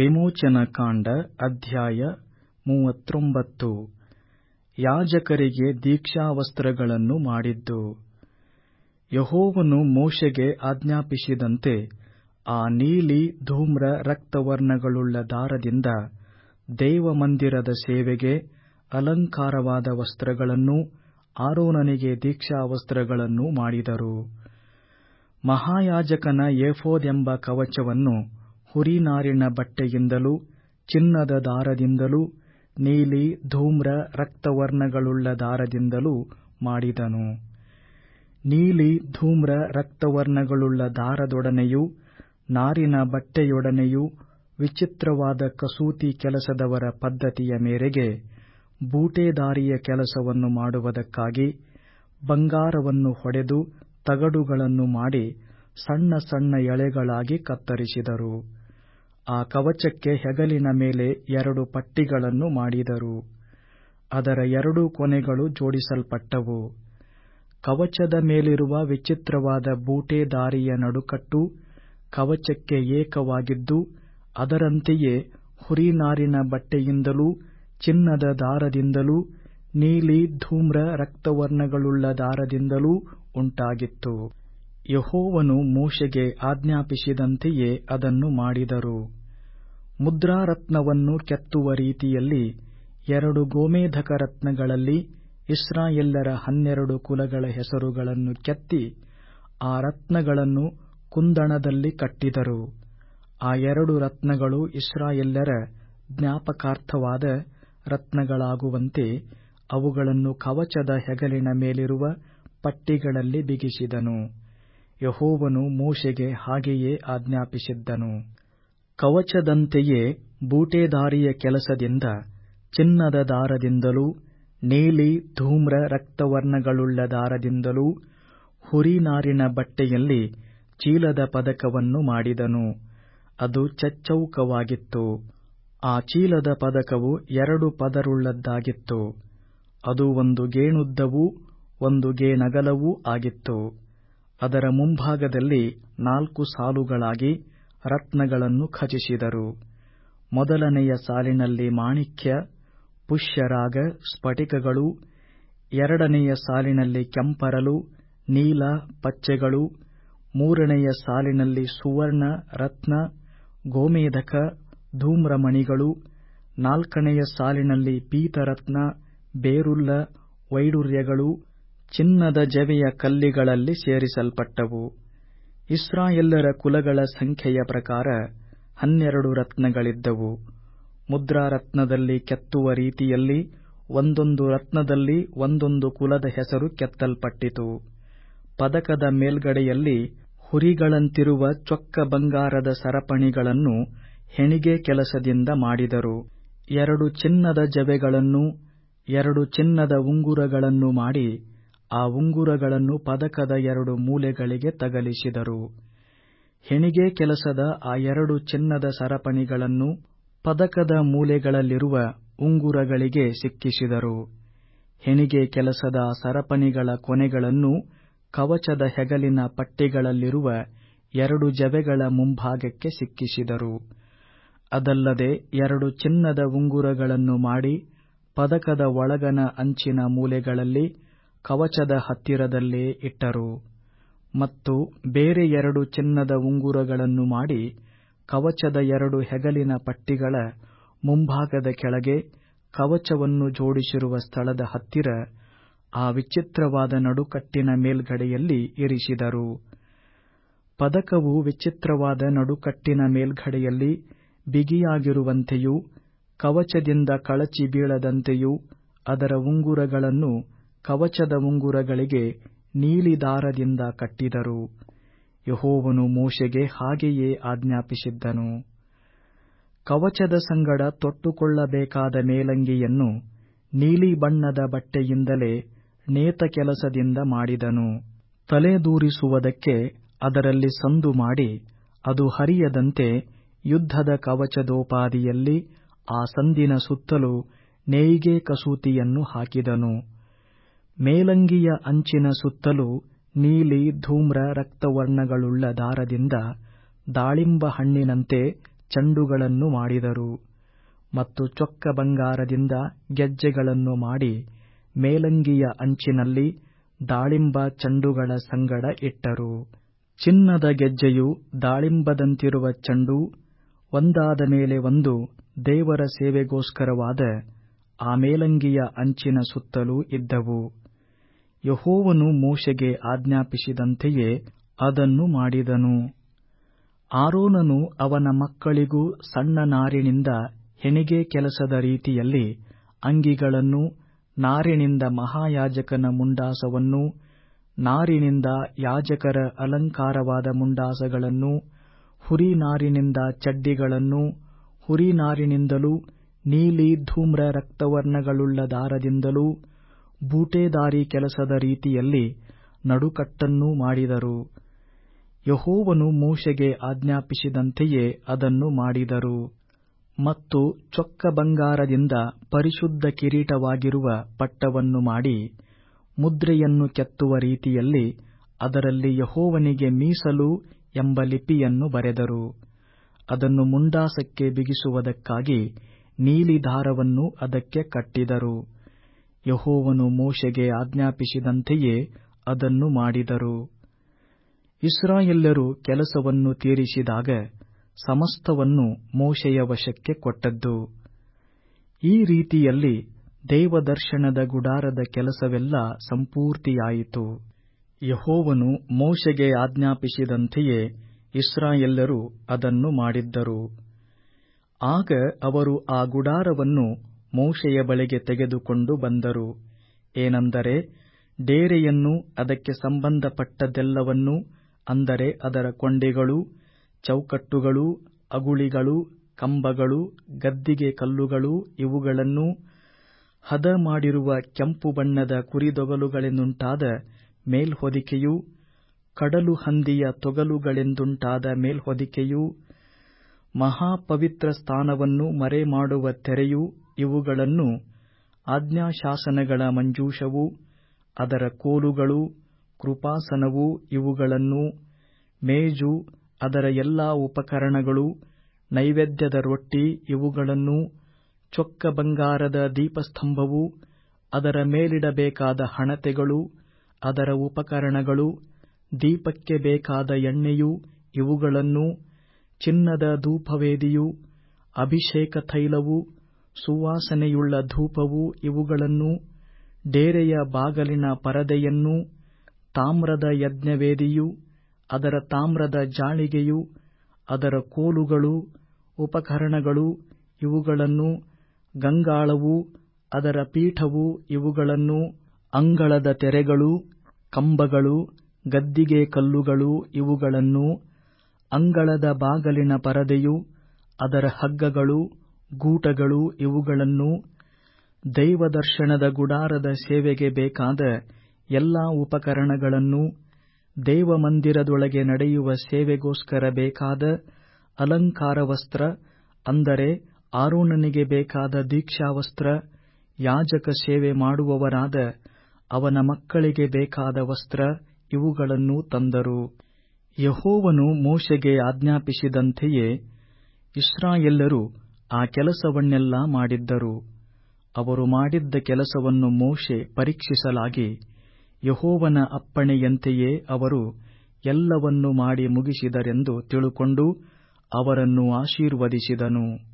ವಿಮೋಚನಕಾಂಡ ಅಧ್ಯಾಯ ಮೂವತ್ತೊಂಬತ್ತು ಯಾಜಕರಿಗೆ ದೀಕ್ಷಾವಸ್ತ್ರಗಳನ್ನು ಮಾಡಿದ್ದು ಯೆಹೋವನು ಮೋಶೆಗೆ ಆಜ್ಞಾಪಿಸಿದಂತೆ ಆ ನೀಲಿ ಧೂಮ್ರ ರಕ್ತವರ್ಣಗಳುಳ್ಳ ದಾರದಿಂದ ದೇವಮಂದಿರದ ಸೇವೆಗೆ ಅಲಂಕಾರವಾದ ವಸ್ತ್ರಗಳನ್ನೂ ಆರೋನನಿಗೆ ದೀಕ್ಷಾವಸ್ತ್ರಗಳನ್ನೂ ಮಾಡಿದರು ಮಹಾಯಾಜಕನ ಏಫೋದ್ ಎಂಬ ಕವಚವನ್ನು ಹುರಿನಾರಿನ ಬಟ್ಟೆಯಿಂದಲೂ ಚಿನ್ನದ ದಾರದಿಂದಲೂ ನೀಲಿ ಧೂಮ್ರ ರಕ್ತವರ್ಣಗಳುಳ್ಳ ದಾರದಿಂದಲೂ ಮಾಡಿದನು ನೀಲಿ ಧೂಮ್ರ ರಕ್ತವರ್ಣಗಳುಳ್ಳ ದಾರದೊಡನೆಯೂ ನಾರಿನ ಬಟ್ಟೆಯೊಡನೆಯೂ ವಿಚಿತ್ರವಾದ ಕಸೂತಿ ಕೆಲಸದವರ ಪದ್ಧತಿಯ ಮೇರೆಗೆ ಬೂಟೇದಾರಿಯ ಕೆಲಸವನ್ನು ಮಾಡುವುದಕ್ಕಾಗಿ ಬಂಗಾರವನ್ನು ಹೊಡೆದು ತಗಡುಗಳನ್ನು ಮಾಡಿ ಸಣ್ಣ ಸಣ್ಣ ಎಳೆಗಳಾಗಿ ಕತ್ತರಿಸಿದರು ಆ ಕವಚಕ್ಕೆ ಹೆಗಲಿನ ಮೇಲೆ ಎರಡು ಪಟ್ಟಿಗಳನ್ನು ಮಾಡಿದರು ಅದರ ಎರಡೂ ಕೊನೆಗಳು ಜೋಡಿಸಲ್ಪಟ್ಟವು ಕವಚದ ಮೇಲಿರುವ ವಿಚಿತ್ರವಾದ ಬೂಟೇದಾರಿಯ ನಡುಕಟ್ಟು ಕವಚಕ್ಕೆ ಏಕವಾಗಿದ್ದು ಅದರಂತೆಯೇ ಹುರಿನಾರಿನ ಬಟ್ಟೆಯಿಂದಲೂ ಚಿನ್ನದ ದಾರದಿಂದಲೂ ನೀಲಿ ಧೂಮ್ರ ರಕ್ತವರ್ಣಗಳುಳ್ಳ ದಾರದಿಂದಲೂ ಉಂಟಾಗಿತ್ತು ಯೆಹೋವನು ಮೋಶೆಗೆ ಆಜ್ಞಾಪಿಸಿದಂತೆಯೇ ಅದನ್ನು ಮಾಡಿದರು ಮುದ್ರಾರತ್ನವನ್ನು ಕೆತ್ತುವ ರೀತಿಯಲ್ಲಿ ಎರಡು ಗೋಮೇಧಕ ರತ್ನಗಳಲ್ಲಿ ಇಸ್ರಾಯೇಲ್ಯರ ಹನ್ನೆರಡು ಕುಲಗಳ ಹೆಸರುಗಳನ್ನು ಕೆತ್ತಿ ಆ ರತ್ನಗಳನ್ನು ಕುಂದಣದಲ್ಲಿ ಕಟ್ಟಿದರು ಆ ಎರಡು ರತ್ನಗಳು ಇಸ್ರಾಯೇಲ್ಯರ ಜ್ಞಾಪಕಾರ್ಥವಾದ ರತ್ನಗಳಾಗುವಂತೆ ಅವುಗಳನ್ನು ಕವಚದ ಹೆಗಲಿನ ಮೇಲಿರುವ ಪಟ್ಟಿಗಳಲ್ಲಿ ಬಿಗಿಸಿದನು ಯೆಹೋವನು ಮೋಶೆಗೆ ಹಾಗೆಯೇ ಆಜ್ಞಾಪಿಸಿದ್ದನು ಕವಚದಂತೆಯೇ ಬೂಟೇದಾರಿಯ ಕೆಲಸದಿಂದ ಚಿನ್ನದ ದಾರದಿಂದಲೂ ನೀಲಿ ಧೂಮ್ರ ರಕ್ತವರ್ಣಗಳುಳ್ಳ ದಾರದಿಂದಲೂ ಹುರಿನಾರಿನ ಬಟ್ಟೆಯಲ್ಲಿ ಚೀಲದ ಪದಕವನ್ನು ಮಾಡಿದನು ಅದು ಚಚ್ಚೌಕವಾಗಿತ್ತು ಆ ಚೀಲದ ಪದಕವು ಎರಡು ಪದರುಳ್ಳದ್ದಾಗಿತ್ತು ಅದು ಒಂದು ಗೇಣುದ್ದವೂ ಒಂದು ಗೇಣಗಲವೂ ಆಗಿತ್ತು ಅದರ ಮುಂಭಾಗದಲ್ಲಿ ನಾಲ್ಕು ಸಾಲುಗಳಾಗಿ ರತ್ನಗಳನ್ನು ಖಚಿಸಿದರು ಮೊದಲನೆಯ ಸಾಲಿನಲ್ಲಿ ಮಾಣಿಕ್ಯ ಪುಷ್ಯರಾಗ ಸ್ಫಟಿಕಗಳು ಎರಡನೆಯ ಸಾಲಿನಲ್ಲಿ ಕೆಂಪರಲು ನೀಲ ಪಚ್ಚೆಗಳು ಮೂರನೆಯ ಸಾಲಿನಲ್ಲಿ ಸುವರ್ಣ ರತ್ನ ಗೋಮೇಧಕ ಧೂಮ್ರಮಣಿಗಳು ನಾಲ್ಕನೆಯ ಸಾಲಿನಲ್ಲಿ ಪೀತರತ್ನ ಬೇರುಲ್ಲ ವೈಡೂರ್ಯಗಳು ಚಿನ್ನದ ಜವೆಯ ಕಲ್ಲಿಗಳಲ್ಲಿ ಸೇರಿಸಲ್ಪಟ್ಟವು ಇಸ್ರಾಯೇಲ್ಯರ ಕುಲಗಳ ಸಂಖ್ಯೆಯ ಪ್ರಕಾರ ಹನ್ನೆರಡು ರತ್ನಗಳಿದ್ದವು ಮುದ್ರಾರತ್ನದಲ್ಲಿ ಕೆತ್ತುವ ರೀತಿಯಲ್ಲಿ ಒಂದೊಂದು ರತ್ನದಲ್ಲಿ ಒಂದೊಂದು ಕುಲದ ಹೆಸರು ಕೆತ್ತಲ್ಪಟ್ಟಿತು ಪದಕದ ಮೇಲ್ಗಡೆಯಲ್ಲಿ ಹುರಿಗಳಂತಿರುವ ಚೊಕ್ಕ ಬಂಗಾರದ ಸರಪಣಿಗಳನ್ನು ಹೆಣಿಗೆ ಕೆಲಸದಿಂದ ಮಾಡಿದರು ಎರಡು ಚಿನ್ನದ ಜವೆಗಳನ್ನೂ ಎರಡು ಚಿನ್ನದ ಉಂಗುರಗಳನ್ನು ಮಾಡಿ ಆ ಉಂಗುರಗಳನ್ನು ಪದಕದ ಎರಡು ಮೂಲೆಗಳಿಗೆ ತಗಲಿಸಿದರು ಹೆಣಿಗೆ ಕೆಲಸದ ಆ ಎರಡು ಚಿನ್ನದ ಸರಪಣಿಗಳನ್ನು ಪದಕದ ಮೂಲೆಗಳಲ್ಲಿರುವ ಉಂಗುರಗಳಿಗೆ ಸಿಕ್ಕಿಸಿದರು ಹೆಣಿಗೆ ಕೆಲಸದ ಆ ಸರಪಣಿಗಳ ಕೊನೆಗಳನ್ನು ಕವಚದ ಹೆಗಲಿನ ಪಟ್ಟಿಗಳಲ್ಲಿರುವ ಎರಡು ಜವೆಗಳ ಮುಂಭಾಗಕ್ಕೆ ಸಿಕ್ಕಿಸಿದರು ಅದಲ್ಲದೆ ಎರಡು ಚಿನ್ನದ ಉಂಗುರಗಳನ್ನು ಮಾಡಿ ಪದಕದ ಒಳಗನ ಅಂಚಿನ ಮೂಲೆಗಳಲ್ಲಿ ಕವಚದ ಹತ್ತಿರದಲ್ಲೇ ಇಟ್ಟರು ಮತ್ತು ಬೇರೆ ಎರಡು ಚಿನ್ನದ ಉಂಗುರಗಳನ್ನು ಮಾಡಿ ಕವಚದ ಎರಡು ಹೆಗಲಿನ ಪಟ್ಟಿಗಳ ಮುಂಭಾಗದ ಕೆಳಗೆ ಕವಚವನ್ನು ಜೋಡಿಸಿರುವ ಸ್ಥಳದ ಹತ್ತಿರ ಆ ವಿಚಿತ್ರವಾದ ನಡುಕಟ್ಟಿನ ಮೇಲ್ಗಡೆಯಲ್ಲಿ ಇರಿಸಿದರು ಪದಕವು ವಿಚಿತ್ರವಾದ ನಡುಕಟ್ಟಿನ ಮೇಲ್ಗಡೆಯಲ್ಲಿ ಬಿಗಿಯಾಗಿರುವಂತೆಯೂ ಕವಚದಿಂದ ಕಳಚಿ ಬೀಳದಂತೆಯೂ ಅದರ ಉಂಗುರಗಳನ್ನು ಕವಚದ ಉಂಗುರಗಳಿಗೆ ನೀಲಿ ದಾರದಿಂದ ಕಟ್ಟಿದರು ಯೆಹೋವನು ಮೋಶೆಗೆ ಹಾಗೆಯೇ ಆಜ್ಞಾಪಿಸಿದ್ದನು ಕವಚದ ಸಂಗಡ ತೊಟ್ಟುಕೊಳ್ಳಬೇಕಾದ ಮೇಲಂಗಿಯನ್ನು ನೀಲಿ ಬಣ್ಣದ ಬಟ್ಟೆಯಿಂದಲೇ ನೇತ ಕೆಲಸದಿಂದ ಮಾಡಿದನು ತಲೆದೂರಿಸುವುದಕ್ಕೆ ಅದರಲ್ಲಿ ಸಂದು ಮಾಡಿ ಅದು ಹರಿಯದಂತೆ ಯುದ್ಧದ ಕವಚದೋಪಾದಿಯಲ್ಲಿ ಆ ಸಂದಿನ ಸುತ್ತಲೂ ನೇಯ್ಗೆ ಕಸೂತಿಯನ್ನು ಹಾಕಿದನು ಮೇಲಂಗಿಯ ಅಂಚಿನ ಸುತ್ತಲೂ ನೀಲಿ ಧೂಮ್ರ ರಕ್ತವರ್ಣಗಳುಳ್ಳ ದಾರದಿಂದ ದಾಳಿಂಬ ಹಣ್ಣಿನಂತೆ ಚೆಂಡುಗಳನ್ನು ಮಾಡಿದರು ಮತ್ತು ಚೊಕ್ಕ ಬಂಗಾರದಿಂದ ಗೆಜ್ಜೆಗಳನ್ನು ಮಾಡಿ ಮೇಲಂಗಿಯ ಅಂಚಿನಲ್ಲಿ ದಾಳಿಂಬ ಚೆಂಡುಗಳ ಸಂಗಡ ಇಟ್ಟರು ಚಿನ್ನದ ಗೆಜ್ಜೆಯು ದಾಳಿಂಬದಂತಿರುವ ಚೆಂಡು ಒಂದಾದ ಮೇಲೆ ಒಂದು ದೇವರ ಸೇವೆಗೋಸ್ಕರವಾದ ಆ ಮೇಲಂಗಿಯ ಅಂಚಿನ ಸುತ್ತಲೂ ಇದ್ದವು ಯೆಹೋವನು ಮೋಶೆಗೆ ಆಜ್ಞಾಪಿಸಿದಂತೆಯೇ ಅದನ್ನು ಮಾಡಿದನು ಆರೋನನು ಅವನ ಮಕ್ಕಳಿಗೂ ಸಣ್ಣ ನಾರಿನಿಂದ ಹೆಣಿಗೆ ಕೆಲಸದ ರೀತಿಯಲ್ಲಿ ಅಂಗಿಗಳನ್ನು ನಾರಿನಿಂದ ಮಹಾಯಾಜಕನ ಮುಂಡಾಸವನ್ನು ನಾರಿನಿಂದ ಯಾಜಕರ ಅಲಂಕಾರವಾದ ಮುಂಡಾಸಗಳನ್ನು ಹುರಿ ನಾರಿನಿಂದ ಚಡ್ಡಿಗಳನ್ನು ಹುರಿ ನಾರಿನಿಂದಲೂ ನೀಲಿ ಧೂಮ್ರ ರಕ್ತವರ್ಣಗಳುಳ್ಳ ದಾರದಿಂದಲೂ ಬೂಟೆದಾರಿ ಕೆಲಸದ ರೀತಿಯಲ್ಲಿ ನಡುಕಟ್ಟನ್ನೂ ಮಾಡಿದರು ಯೆಹೋವನು ಮೋಶೆಗೆ ಆಜ್ಞಾಪಿಸಿದಂತೆಯೇ ಅದನ್ನು ಮಾಡಿದರು ಮತ್ತು ಚೊಕ್ಕ ಬಂಗಾರದಿಂದ ಪರಿಶುದ್ಧ ಕಿರೀಟವಾಗಿರುವ ಪಟ್ಟವನ್ನು ಮಾಡಿ ಮುದ್ರೆಯನ್ನು ಕೆತ್ತುವ ರೀತಿಯಲ್ಲಿ ಅದರಲ್ಲಿ ಯೆಹೋವನಿಗೆ ಮೀಸಲು ಎಂಬ ಲಿಪಿಯನ್ನು ಬರೆದರು ಅದನ್ನು ಮುಂಡಾಸಕ್ಕೆ ಬಿಗಿಸುವುದಕ್ಕಾಗಿ ನೀಲಿ ದಾರವನ್ನು ಅದಕ್ಕೆ ಕಟ್ಟಿದರು ಯೆಹೋವನು ಮೋಶೆಗೆ ಆಜ್ಞಾಪಿಸಿದಂತೆಯೇ ಅದನ್ನು ಮಾಡಿದರು ಇಸ್ರಾಯೇಲ್ಯರು ಕೆಲಸವನ್ನು ತೀರಿಸಿದಾಗ ಸಮಸ್ತವನ್ನು ಮೋಶೆಯ ವಶಕ್ಕೆ ಕೊಟ್ಟದ್ದು ಈ ರೀತಿಯಲ್ಲಿ ದೇವದರ್ಶನದ ಗುಡಾರದ ಕೆಲಸವೆಲ್ಲ ಸಂಪೂರ್ತಿಯಾಯಿತು ಯೆಹೋವನು ಮೋಶೆಗೆ ಆಜ್ಞಾಪಿಸಿದಂತೆಯೇ ಇಸ್ರಾಯೇಲ್ಯರು ಅದನ್ನು ಮಾಡಿದ್ದರು ಆಗ ಅವರು ಆ ಗುಡಾರವನ್ನು ಮೋಶೆಯ ಬಳಿಗೆ ತೆಗೆದುಕೊಂಡು ಬಂದರು ಏನೆಂದರೆ ಡೇರೆಯನ್ನು ಅದಕ್ಕೆ ಸಂಬಂಧಪಟ್ಟದ್ದೆಲ್ಲವನ್ನೂ ಅಂದರೆ ಅದರ ಕೊಂಡಿಗಳು ಚೌಕಟ್ಟುಗಳು ಅಗುಳಿಗಳು ಕಂಬಗಳು ಗದ್ದಿಗೆ ಕಲ್ಲುಗಳು ಇವುಗಳನ್ನೂ ಹದ ಮಾಡಿರುವ ಕೆಂಪು ಬಣ್ಣದ ಕುರಿದೊಗಲುಗಳಿಂದುಂಟಾದ ಮೇಲ್ಹೊದಿಕೆಯೂ ಕಡಲು ಹಂದಿಯ ತೊಗಲುಗಳಿಂದುಂಟಾದ ಮೇಲ್ಹೊದಿಕೆಯೂ ಮಹಾಪವಿತ್ರ ಸ್ಥಾನವನ್ನು ಮರೆಮಾಡುವ ತೆರೆಯೂ ಇವುಗಳನ್ನೂ ಆಜ್ಞಾಶಾಸನಗಳ ಮಂಜೂಷವೂ ಅದರ ಕೋಲುಗಳೂ ಕೃಪಾಸನವೂ ಇವುಗಳನ್ನೂ ಮೇಜು ಅದರ ಎಲ್ಲಾ ಉಪಕರಣಗಳು ನೈವೇದ್ಯದ ರೊಟ್ಟಿ ಇವುಗಳನ್ನೂ ಚೊಕ್ಕ ಬಂಗಾರದ ದೀಪಸ್ತಂಭವು ಅದರ ಮೇಲಿಡಬೇಕಾದ ಹಣತೆಗಳು ಅದರ ಉಪಕರಣಗಳು ದೀಪಕ್ಕೆ ಬೇಕಾದ ಎಣ್ಣೆಯೂ ಇವುಗಳನ್ನೂ ಚಿನ್ನದ ಧೂಪವೇದಿಯೂ ಅಭಿಷೇಕ ತೈಲವೂ ಸುವಾಸನೆಯುಳ್ಳ ಧೂಪವೂ ಇವುಗಳನ್ನೂ ಡೇರೆಯ ಬಾಗಿಲಿನ ಪರದೆಯನ್ನೂ ತಾಮ್ರದ ಯಜ್ಞವೇದಿಯೂ ಅದರ ತಾಮ್ರದ ಜಾಳಿಗೆಯೂ ಅದರ ಕೋಲುಗಳೂ ಉಪಕರಣಗಳೂ ಇವುಗಳನ್ನೂ ಗಂಗಾಳವೂ ಅದರ ಪೀಠವೂ ಇವುಗಳನ್ನೂ ಅಂಗಳದ ತೆರೆಗಳೂ ಕಂಬಗಳು ಗದ್ದಿಗೆ ಕಲ್ಲುಗಳು ಇವುಗಳನ್ನೂ ಅಂಗಳದ ಬಾಗಿಲಿನ ಪರದೆಯೂ ಅದರ ಹಗ್ಗಗಳು ಗೂಟಗಳು ಇವುಗಳನ್ನೂ ದೇವದರ್ಶನದ ಗುಡಾರದ ಸೇವೆಗೆ ಬೇಕಾದ ಎಲ್ಲಾ ಉಪಕರಣಗಳನ್ನೂ ದೇವಮಂದಿರದೊಳಗೆ ನಡೆಯುವ ಸೇವೆಗೋಸ್ಕರ ಬೇಕಾದ ಅಲಂಕಾರ ವಸ್ತ್ರ ಅಂದರೆ ಆರೋನನಿಗೆ ಬೇಕಾದ ದೀಕ್ಷಾವಸ್ತ್ರ ಯಾಜಕ ಸೇವೆ ಮಾಡುವವರಾದ ಅವನ ಮಕ್ಕಳಿಗೆ ಬೇಕಾದ ವಸ್ತ್ರ ಇವುಗಳನ್ನೂ ತಂದರು ಯೆಹೋವನು ಮೋಶೆಗೆ ಆಜ್ಞಾಪಿಸಿದಂತೆಯೇ ಇಸ್ರಾಯೇಲ್ಯರು ಆ ಕೆಲಸವನ್ನೆಲ್ಲಾ ಮಾಡಿದ್ದರು ಅವರು ಮಾಡಿದ್ದ ಕೆಲಸವನ್ನು ಮೋಶೆ ಪರೀಕ್ಷಿಸಲಾಗಿ ಯೆಹೋವನ ಅಪ್ಪಣೆಯಂತೆಯೇ ಅವರು ಎಲ್ಲವನ್ನೂ ಮಾಡಿ ಮುಗಿಸಿದರೆಂದು ತಿಳುಕೊಂಡು ಅವರನ್ನು ಆಶೀರ್ವದಿಸಿದನು